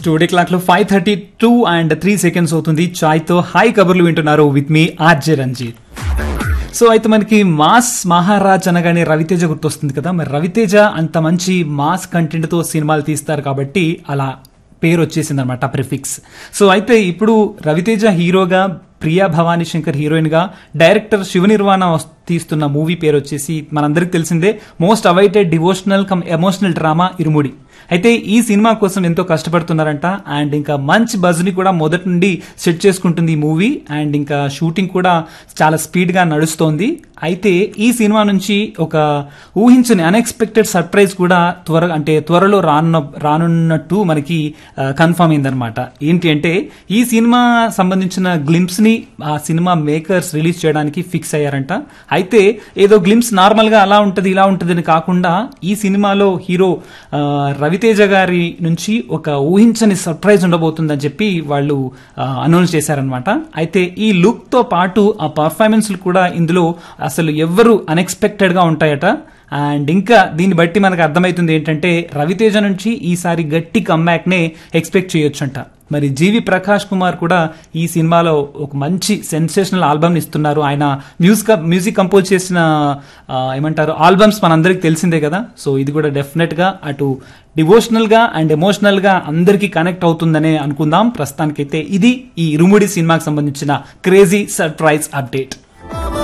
studio clock లో five thirty two and three seconds అవుతుంది చాయ్ తో హాయ్ కబుర్లు వింటున్నారు విత్ మీ ఆర్జే రంజిత్ సో అయితే మనకి మాస్ మహారాజ్ అనగానే రవితేజ గుర్తొస్తుంది కదా మరి రవితేజ అంత మంచి మాస్ కంటెంట్ తో సినిమాలు తీస్తారు కాబట్టి అలా పేరు వచ్చేసింది అనమాట ప్రిఫిక్స్ సో అయితే ఇప్పుడు రవితేజ హీరోగా ప్రియా భవానీ శంకర్ హీరోయిన్ గా డైరెక్టర్ శివ నిర్వాణ తీస్తున్న మూవీ పేరు వచ్చేసి మనందరికి తెలిసిందే most awaited devotional cum emotional drama Irumudi అయితే ఈ సినిమా కోసం ఎంతో కష్టపడుతున్నారంట అండ్ ఇంకా మంచి బజ్ ని కూడా మొదటి నుండి సెట్ చేసుకుంటుంది ఈ మూవీ అండ్ ఇంకా షూటింగ్ కూడా చాలా స్పీడ్ గా నడుస్తోంది అయితే ఈ సినిమా నుంచి ఒక ఊహించని అన్ఎక్స్పెక్టెడ్ సర్ప్రైజ్ కూడా త్వర అంటే త్వరలో రానున్న రానున్నట్టు మనకి కన్ఫర్మ్ అయిందనమాట ఏంటి అంటే ఈ సినిమా సంబంధించిన గ్లింప్స్ ని ఆ సినిమా మేకర్స్ రిలీజ్ చేయడానికి ఫిక్స్ అయ్యారంట అయితే ఏదో గ్లింప్స్ నార్మల్ గా అలా ఉంటది ఇలా ఉంటది అని కాకుండా ఈ సినిమాలో హీరో ఆ, రవితేజ గారి నుంచి ఒక ఊహించని సర్ప్రైజ్ ఉండబోతుందని చెప్పి వాళ్ళు అనౌన్స్ చేశారనమాట అయితే ఈ లుక్ తో పాటు ఆ పర్ఫార్మెన్స్ కూడా ఇందులో అసలు ఎవ్వరు అన్ఎక్స్పెక్టెడ్ గా ఉంటాయట అండ్ ఇంకా దీన్ని బట్టి మనకు అర్థమవుతుంది ఏంటంటే రవితేజ నుంచి ఈసారి గట్టి కంబ్యాక్ నే ఎక్స్పెక్ట్ చేయొచ్చంట మరి జీవి ప్రకాష్ కుమార్ కూడా ఈ సినిమాలో ఒక మంచి సెన్సేషనల్ ఆల్బమ్ ఇస్తున్నారు ఆయన మ్యూజిక్ మ్యూజిక్ కంపోజ్ చేసిన ఆ, ఏమంటారు ఆల్బమ్స్ మనందరికి తెలిసిందే కదా సో ఇది కూడా డెఫినెట్ గా అటు డివోషనల్ గా అండ్ ఎమోషనల్ గా అందరికీ కనెక్ట్ అవుతుందనే అనుకుందాం ప్రస్తుతానికైతే ఇది ఈ ఇరుముడి సినిమాకి సంబంధించిన క్రేజీ సర్ప్రైజ్ అప్డేట్